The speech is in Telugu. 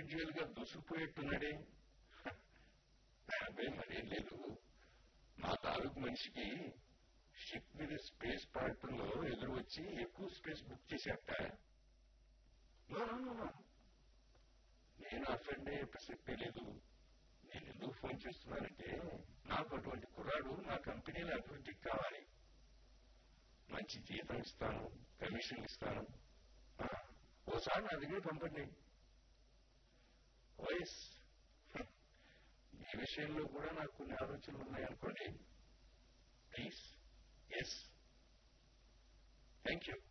ఇండివిజువల్ గా దూసుకుపోయేట్టున్నాడే అబ్బాయి మరేం లేదు మా తాలూకు మనిషికి షిప్ మీద స్పేస్ పడటంలో ఎదురు వచ్చి ఎక్కువ స్పేస్ బుక్ చేశాట No, no, no, no. నేను అఫెండ్ అయ్యే ప్రసక్తే లేదు నేను ఎందుకు ఫోన్ చేస్తున్నానంటే నాకు అటువంటి కుర్రాడు నా కంపెనీలో అభివృద్ధికి కావాలి మంచి జీతం ఇస్తాను కమిషన్ ఇస్తాను ఆ, ఓసారి నా దగ్గర పంపండి వైస్ ఈ విషయంలో కూడా నాకు కొన్ని ఆలోచనలు ఉన్నాయనుకోండి ప్లీజ్ ఎస్ థ్యాంక్ యూ